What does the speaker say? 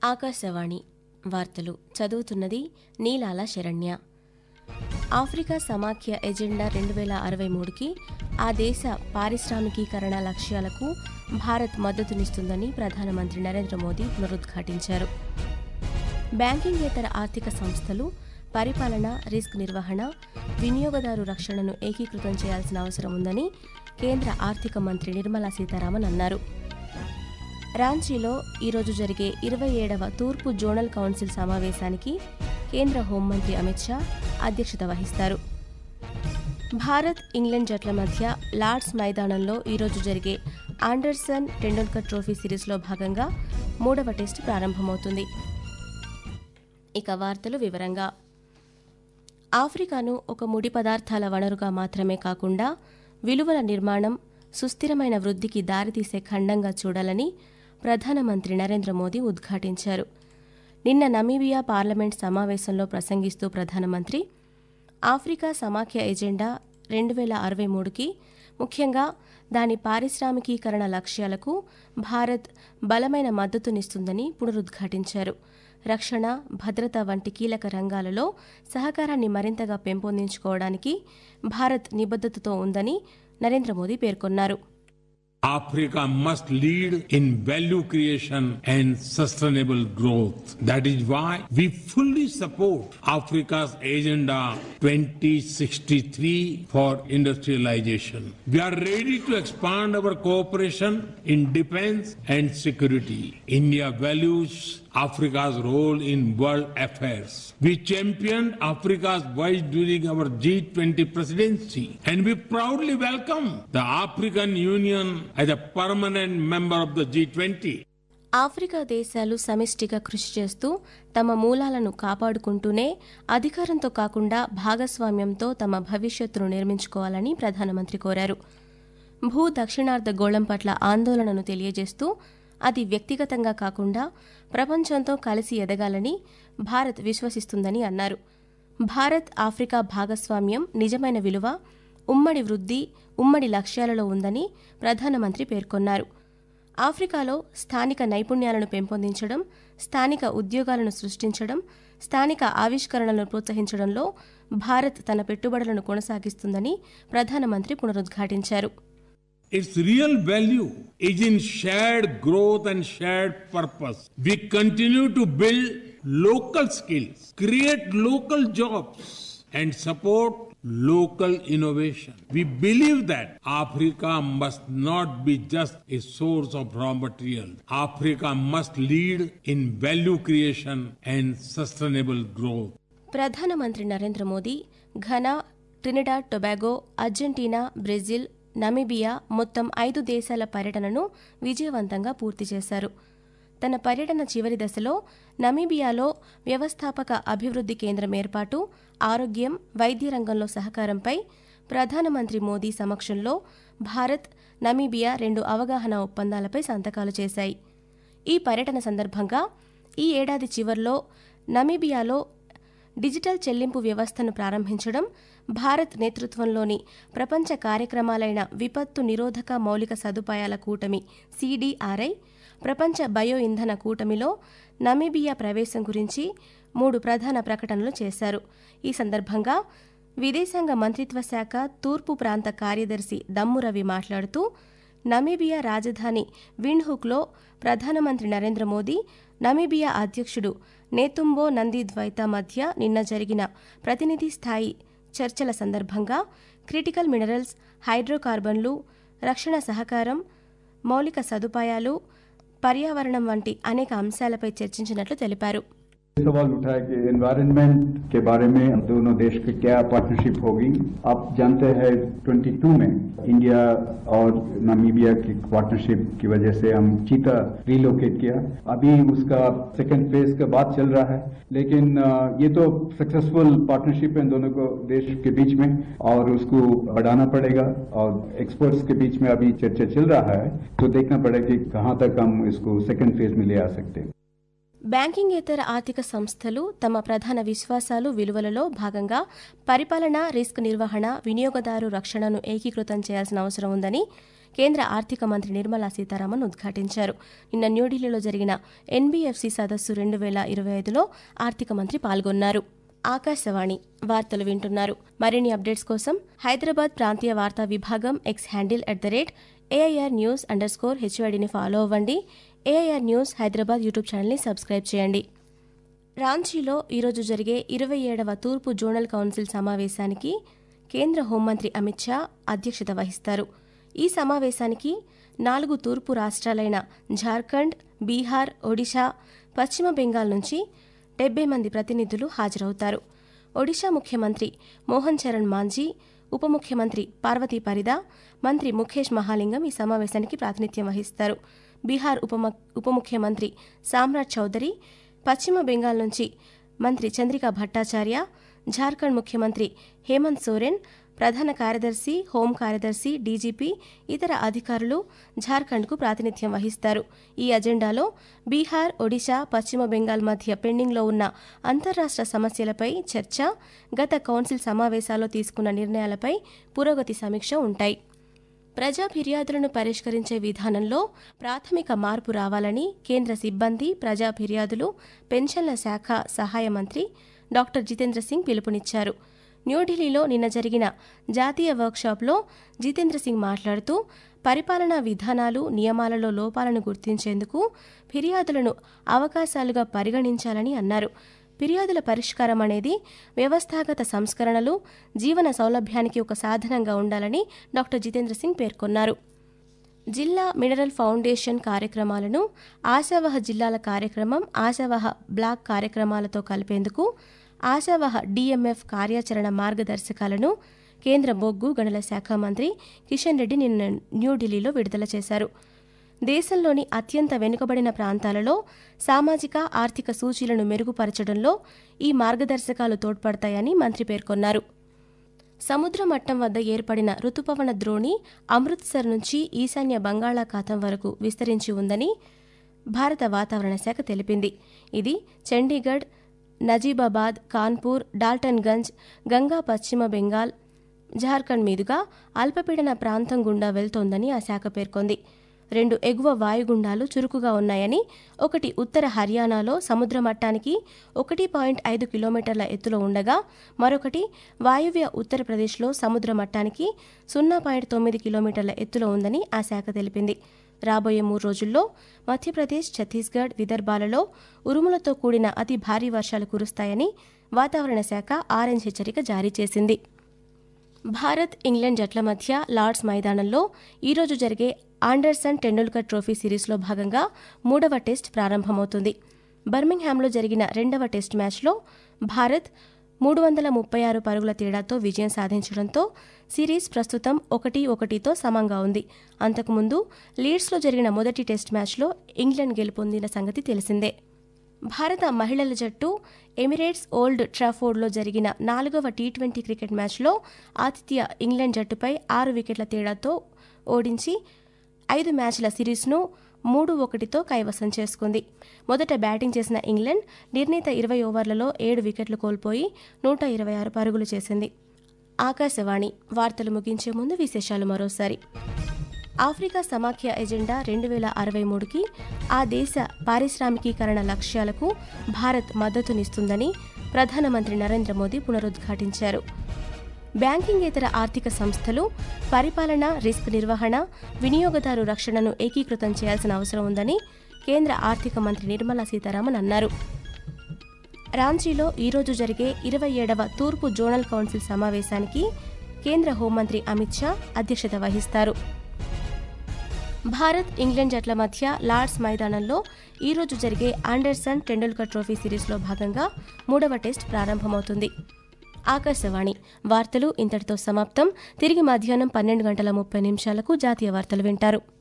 ఆకాశవాణి వార్తలు చదువుతున్నది నీలాల శరణ్య ఆఫ్రికా సమాఖ్య ఎజెండా రెండు వేల అరవై మూడుకి ఆ దేశ పారిశ్రామికీకరణ లక్ష్యాలకు భారత్ మద్దతునిస్తుందని ప్రధానమంత్రి నరేంద్ర మోదీ పునరుద్ఘాటించారు బ్యాంకింగేతర ఆర్థిక సంస్థలు పరిపాలన రిస్క్ నిర్వహణ వినియోగదారు రక్షణను ఏకీకృతం చేయాల్సిన అవసరం ఉందని కేంద్ర ఆర్థిక మంత్రి నిర్మలా సీతారామన్ అన్నారు రాంచీలో ఈరోజు జరిగే ఇరవై ఏడవ తూర్పు జోనల్ కౌన్సిల్ సమావేశానికి కేంద్ర హోంమంత్రి అమిత్ షా అధ్యక్షత వహిస్తారు భారత్ ఇంగ్లాండ్ జట్ల మధ్య లార్డ్స్ మైదానంలో ఈరోజు జరిగే ఆండర్సన్ టెండూల్కర్ ట్రోఫీ సిరీస్లో భాగంగా మూడవ టెస్టు ప్రారంభమవుతుంది ఇక వార్తలు వివరంగా ఆఫ్రికాను ఒక ముడి పదార్థాల వనరుగా మాత్రమే కాకుండా విలువల నిర్మాణం సుస్థిరమైన వృద్ధికి దారితీసే ఖండంగా చూడాలని ప్రధానమంత్రి నరేంద్ర మోదీ ఉద్ఘాటించారు నిన్న నమీబియా పార్లమెంట్ సమావేశంలో ప్రసంగిస్తూ ప్రధానమంత్రి ఆఫ్రికా సమాఖ్య ఎజెండా రెండు వేల అరవై మూడుకి ముఖ్యంగా దాని పారిశ్రామికీకరణ లక్ష్యాలకు భారత్ బలమైన మద్దతునిస్తుందని పునరుద్ఘాటించారు రక్షణ భద్రత వంటి కీలక రంగాలలో సహకారాన్ని మరింతగా పెంపొందించుకోవడానికి భారత్ నిబద్ధతతో ఉందని నరేంద్ర మోదీ పేర్కొన్నారు Africa must lead in value creation and sustainable growth. That is why we fully support Africa's Agenda 2063 for industrialization. We are ready to expand our cooperation in defense and security. India values Africa's role in world affairs. We championed Africa's voice during our G20 presidency and we proudly welcome the African Union as a permanent member of the G20. Africa దేశాలు సమిష్టిగా కృషి చేస్తూ తమ మూలాలను కాపాడుకుంటూనే అధికారంతో కాకుండా భాగస్వామ్యంతో తమ భవిష్యత్తును నిర్మించుకోవాలని ప్రధానమంత్రి కోరారు భూ దక్షిణార్ధ గోళం పట్ల ఆందోళనను తెలియజేస్తూ అది వ్యక్తిగతంగా కాకుండా ప్రపంచంతో కలిసి ఎదగాలని భారత్ విశ్వసిస్తుందని అన్నారు భారత్ ఆఫ్రికా భాగస్వామ్యం నిజమైన విలువ ఉమ్మడి వృద్ధి ఉమ్మడి లక్ష్యాలలో ఉందని ప్రధానమంత్రి పేర్కొన్నారు ఆఫ్రికాలో స్థానిక నైపుణ్యాలను పెంపొందించడం స్థానిక ఉద్యోగాలను సృష్టించడం స్థానిక ఆవిష్కరణలను ప్రోత్సహించడంలో భారత్ తన పెట్టుబడులను కొనసాగిస్తుందని ప్రధానమంత్రి పునరుద్ఘాటించారు Its real value is in shared growth and shared purpose. We continue to build local skills, create local jobs, and support local innovation. We believe that Africa must not be just a source of raw material. Africa must lead in value creation and sustainable growth. ప్రధానమంత్రి Narendra Modi Ghana Trinidad Tobago Argentina Brazil Namibia మొత్తం ఐదు దేశాల పర్యటనను విజయవంతంగా పూర్తి చేశారు తన పర్యటన చివరి దశలో నమీబియాలో వ్యవస్థాపక అభివృద్ధి కేంద్రం ఏర్పాటు ఆరోగ్యం వైద్య రంగంలో సహకారంపై ప్రధానమంత్రి మోదీ సమక్షంలో భారత్ నమీబియా రెండు అవగాహన ఒప్పందాలపై సంతకాలు చేశాయి ఈ పర్యటన సందర్భంగా ఈ ఏడాది చివర్లో నమీబియాలో డిజిటల్ చెల్లింపు వ్యవస్థను ప్రారంభించడం భారత్ నేతృత్వంలోని ప్రపంచ కార్యక్రమాలైన విపత్తు నిరోధక మౌలిక సదుపాయాల కూటమి సిడిఆర్ఐ ప్రపంచ బయో ఇంధన కూటమిలో నమీబియా ప్రవేశం గురించి మూడు ప్రధాన ప్రకటనలు చేశారు ఈ సందర్భంగా విదేశాంగ మంత్రిత్వ శాఖ తూర్పు ప్రాంత కార్యదర్శి దమ్ము రవి మాట్లాడుతూ నమీబియా రాజధాని విండ్హుక్లో ప్రధానమంత్రి నరేంద్ర మోదీ నమీబియా అధ్యక్షుడు నేతుంబో నంది ద్వైత మధ్య నిన్న జరిగిన ప్రతినిధి స్థాయి చర్చల సందర్భంగా క్రిటికల్ మినరల్స్ హైడ్రోకార్బన్లు రక్షణ సహకారం మౌలిక సదుపాయాలు పర్యావరణం వంటి అనేక అంశాలపై చర్చించినట్లు తెలిపారు सवाल उठाया कि एनवायरनमेंट के बारे में दोनों देश की क्या पार्टनरशिप होगी आप जानते हैं 22 में इंडिया और नामीबिया की पार्टनरशिप की वजह से हम चीता रिलोकेट किया अभी उसका सेकेंड फेज का बात चल रहा है लेकिन अ, ये तो सक्सेसफुल पार्टनरशिप है इन दोनों को देश के बीच में और उसको बढ़ाना पड़ेगा और एक्सपर्ट्स के बीच में अभी चर्चा चल रहा है तो देखना पड़ेगा कि कहाँ तक हम इसको सेकेंड फेज में ले आ सकते हैं బ్యాంకింగేతర ఆర్థిక సంస్థలు తమ ప్రధాన విశ్వాసాలు విలువలలో భాగంగా పరిపాలన రిస్క్ నిర్వహణ వినియోగదారు రక్షణను ఏకీకృతం చేయాల్సిన అవసరం ఉందని కేంద్ర ఆర్థిక మంత్రి నిర్మలా సీతారామన్ ఉద్ఘాటించారు నిన్న న్యూఢిల్లీలో జరిగిన ఎన్బీఎఫ్సి సదస్సు రెండు వేల ఇరవై ఐదులో ఆర్థిక మంత్రి పాల్గొన్నారు ఆకాశవాణి వార్తలు వింటున్నారు మరిన్ని అప్డేట్స్ కోసం హైదరాబాద్ ప్రాంతీయ వార్తా విభాగం X handle at the rate AIR news underscore స్కోర్ హెచ్వైడిని ఫాలో అవ్వండి ఏఐఆర్ న్యూస్ హైదరాబాద్ యూట్యూబ్ ఛానల్ని సబ్స్క్రైబ్ చేయండి రాంచీలో ఈరోజు జరిగే ఇరవై ఏడవ తూర్పు జోనల్ కౌన్సిల్ సమావేశానికి కేంద్ర హోంమంత్రి అమిత్ షా అధ్యక్షత వహిస్తారు ఈ సమావేశానికి నాలుగు తూర్పు రాష్ట్రాలైన జార్ఖండ్ బీహార్ ఒడిశా పశ్చిమ బెంగాల్ నుంచి డెబ్బై మంది ప్రతినిధులు హాజరవుతారు ఒడిశా ముఖ్యమంత్రి మోహన్ చరణ్ మాంజీ ఉప ముఖ్యమంత్రి పార్వతీ పరిదా మంత్రి ముఖేష్ మహాలింగం ఈ సమావేశానికి ప్రాతినిధ్యం వహిస్తారు బీహార్ ఉప ఉప ముఖ్యమంత్రి సామ్రాట్ చౌదరి పశ్చిమ బెంగాల్ నుంచి మంత్రి చంద్రికా భట్టాచార్య జార్ఖండ్ ముఖ్యమంత్రి హేమంత్ సోరెన్ ప్రధాన కార్యదర్శి హోం కార్యదర్శి డీజీపీ ఇతర అధికారులు జార్ఖండ్కు ప్రాతినిధ్యం వహిస్తారు ఈ అజెండాలో బీహార్ ఒడిశా పశ్చిమ బెంగాల్ మధ్య పెండింగ్లో ఉన్న అంతర్రాష్ట్ర సమస్యలపై చర్చ గత కౌన్సిల్ సమావేశాల్లో తీసుకున్న నిర్ణయాలపై పురోగతి సమీక్ష ఉంటాయి ప్రజా ఫిర్యాదులను పరిష్కరించే విధానంలో ప్రాథమిక మార్పు రావాలని కేంద్ర సిబ్బంది ప్రజా ఫిర్యాదులు పెన్షన్ల శాఖ సహాయ మంత్రి డాక్టర్ జితేంద్ర సింగ్ పిలుపునిచ్చారు న్యూఢిల్లీలో నిన్న జరిగిన జాతీయ వర్క్షాప్లో జితేంద్ర సింగ్ మాట్లాడుతూ పరిపాలనా విధానాలు నియమాలలో లోపాలను గుర్తించేందుకు ఫిర్యాదులను అవకాశాలుగా పరిగణించాలని అన్నారు ఫిర్యాదుల పరిష్కారం అనేది వ్యవస్థాగత సంస్కరణలు జీవన సౌలభ్యానికి ఒక సాధనంగా ఉండాలని డాక్టర్ జితేంద్ర సింగ్ పేర్కొన్నారు జిల్లా మినరల్ ఫౌండేషన్ కార్యక్రమాలను ఆశావహ జిల్లాల కార్యక్రమం ఆశావహ బ్లాక్ కార్యక్రమాలతో కలిపేందుకు ఆశావహ డిఎంఎఫ్ కార్యాచరణ మార్గదర్శకాలను కేంద్ర బొగ్గు గనుల శాఖ మంత్రి కిషన్ రెడ్డి నిన్న న్యూఢిల్లీలో విడుదల చేశారు దేశంలోని అత్యంత వెనుకబడిన ప్రాంతాలలో సామాజిక ఆర్థిక సూచీలను మెరుగుపరచడంలో ఈ మార్గదర్శకాలు తోడ్పడతాయని మంత్రి పేర్కొన్నారు సముద్ర మట్టం వద్ద ఏర్పడిన రుతుపవన ద్రోణి అమృత్సర్ నుంచి ఈశాన్య బంగాళాఖాతం వరకు విస్తరించి ఉందని భారత వాతావరణ శాఖ తెలిపింది ఇది చండీగఢ్ నజీబాబాద్ కాన్పూర్ డాల్టన్గంజ్ గంగా పశ్చిమ బెంగాల్ జార్ఖండ్ మీదుగా అల్పపీడన ప్రాంతం గుండా వెళ్తోందని ఆ శాఖ పేర్కొంది రెండు ఎగువ వాయుగుండాలు చురుకుగా ఉన్నాయని ఒకటి ఉత్తర హర్యానాలో సముద్ర మట్టానికి ఒకటి పాయింట్ ఐదు కిలోమీటర్ల ఎత్తులో ఉండగా మరొకటి వాయువ్య ఉత్తరప్రదేశ్లో సముద్ర మట్టానికి సున్నా పాయింట్ తొమ్మిది కిలోమీటర్ల ఎత్తులో ఉందని ఆ శాఖ తెలిపింది రాబోయే మూడు రోజుల్లో మధ్యప్రదేశ్ ఛత్తీస్గఢ్ విదర్భాలలో ఉరుములతో కూడిన అతి భారీ వర్షాలు కురుస్తాయని వాతావరణ శాఖ ఆరెంజ్ హెచ్చరిక జారీ చేసింది భారత్ ఇంగ్లాండ్ జట్ల మధ్య లార్డ్స్ మైదానంలో ఈరోజు జరిగే ఆండర్సన్ టెండూల్కర్ ట్రోఫీ సిరీస్లో భాగంగా మూడవ టెస్ట్ ప్రారంభమవుతుంది బర్మింగ్హామ్లో జరిగిన రెండవ టెస్ట్ మ్యాచ్లో భారత్ మూడు వందల ముప్పై ఆరు పరుగుల తేడాతో విజయం సాధించడంతో సిరీస్ ప్రస్తుతం ఒకటి ఒకటితో సమంగా ఉంది అంతకుముందు లీడ్స్లో జరిగిన మొదటి టెస్ట్ మ్యాచ్లో ఇంగ్లాండ్ గెలుపొందిన సంగతి తెలిసిందే భారత మహిళల జట్టు ఎమిరేట్స్ ఓల్డ్ ట్రాఫోర్డ్లో జరిగిన నాలుగవ టీ ట్వంటీ క్రికెట్ మ్యాచ్లో ఆతిథ్య ఇంగ్లాండ్ జట్టుపై ఆరు వికెట్ల తేడాతో ఓడించి ఐదు మ్యాచ్ల సిరీస్ను మూడు ఒకటితో కైవసం చేసుకుంది మొదట బ్యాటింగ్ చేసిన ఇంగ్లాండ్ నిర్ణీత ఇరవై ఓవర్లలో ఏడు వికెట్లు కోల్పోయి నూట ఇరవై ఆరు పరుగులు చేసింది ఆకాశవాణి వార్తలు ముగించే ముందు విశేషాలు మరోసారి ఆఫ్రికా సమాఖ్య ఎజెండా రెండు వేల అరవై మూడుకి ఆ దేశ పారిశ్రామికీకరణ లక్ష్యాలకు భారత్ మద్దతునిస్తుందని ప్రధానమంత్రి నరేంద్ర మోదీ పునరుద్ఘాటించారు బ్యాంకింగేతర ఆర్థిక సంస్థలు పరిపాలన రిస్క్ నిర్వహణ వినియోగదారు రక్షణను ఏకీకృతం చేయాల్సిన అవసరం ఉందని కేంద్ర ఆర్థిక మంత్రి నిర్మలా సీతారామన్ అన్నారు రాంచీలో ఈరోజు జరిగే ఇరవై ఏడవ తూర్పు జోనల్ కౌన్సిల్ సమావేశానికి కేంద్ర హోంమంత్రి అమిత్ షా అధ్యక్షత వహిస్తారు భారత్ ఇంగ్లాండ్ జట్ల మధ్య లార్డ్స్ మైదానంలో ఈరోజు జరిగే ఆండర్సన్ టెండూల్కర్ ట్రోఫీ సిరీస్లో భాగంగా మూడవ టెస్ట్ ప్రారంభమవుతుంది ఆకాశవాణి వార్తలు ఇంతటితో సమాప్తం తిరిగి మధ్యాహ్నం పన్నెండు గంటల ముప్పై నిమిషాలకు జాతీయ వార్తలు వింటారు